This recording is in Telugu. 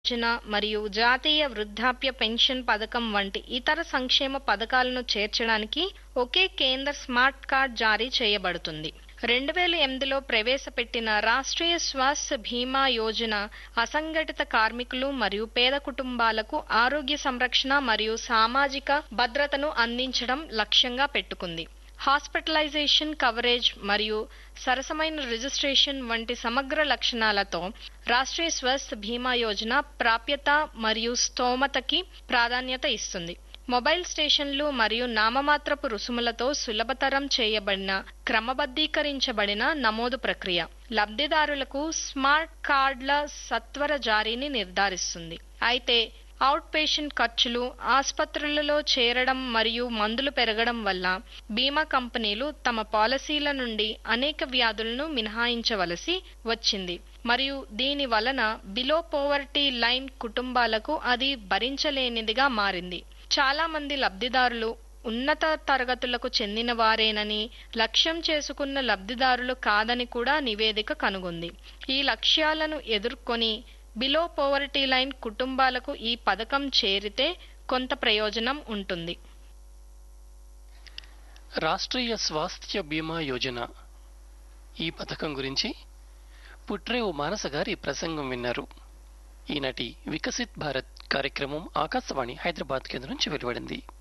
యోజన మరియు జాతీయ వృద్ధాప్య పెన్షన్ పథకం వంటి ఇతర సంక్షేమ పథకాలను చేర్చడానికి ఒకే కేంద్ర స్మార్ట్ కార్డ్ జారీ చేయబడుతుంది రెండు వేల ఎనిమిదిలో ప్రవేశపెట్టిన రాష్ట్రీయ స్వాస్థ్య బీమా యోజన అసంఘటిత కార్మికులు మరియు పేద కుటుంబాలకు ఆరోగ్య సంరక్షణ మరియు సామాజిక భద్రతను అందించడం లక్ష్యంగా పెట్టుకుంది హాస్పిటలైజేషన్ కవరేజ్ మరియు సరసమైన రిజిస్ట్రేషన్ వంటి సమగ్ర లక్షణాలతో రాష్ట్రీయ స్వస్థ్ బీమా యోజన ప్రాప్యత మరియు స్తోమతకి ప్రాధాన్యత ఇస్తుంది మొబైల్ స్టేషన్లు మరియు నామమాత్రపు రుసుములతో సులభతరం చేయబడిన క్రమబద్ధీకరించబడిన నమోదు ప్రక్రియ లబ్ధిదారులకు స్మార్ట్ కార్డుల సత్వర జారీని నిర్ధారిస్తుంది అయితే అవుట్ పేషెంట్ ఖర్చులు ఆసుపత్రులలో చేరడం మరియు మందులు పెరగడం వల్ల బీమా కంపెనీలు తమ పాలసీల నుండి అనేక వ్యాధులను మినహాయించవలసి వచ్చింది మరియు దీని వలన బిలో పోవర్టీ లైన్ కుటుంబాలకు అది భరించలేనిదిగా మారింది చాలా మంది లబ్ధిదారులు ఉన్నత తరగతులకు చెందిన వారేనని లక్ష్యం చేసుకున్న లబ్ధిదారులు కాదని కూడా నివేదిక కనుగొంది ఈ లక్ష్యాలను ఎదుర్కొని బిలో పోవర్టీ లైన్ కుటుంబాలకు ఈ పథకం చేరితే కొంత ప్రయోజనం ఉంటుంది రాష్ట్రీయ స్వాస్థ్య బీమా యోజన ఈ పథకం గురించి పుట్రేవు మానస గారి ప్రసంగం విన్నారు ఈనాటి వికసిత్ భారత్ కార్యక్రమం ఆకాశవాణి హైదరాబాద్ కేంద్రం నుంచి వెలువడింది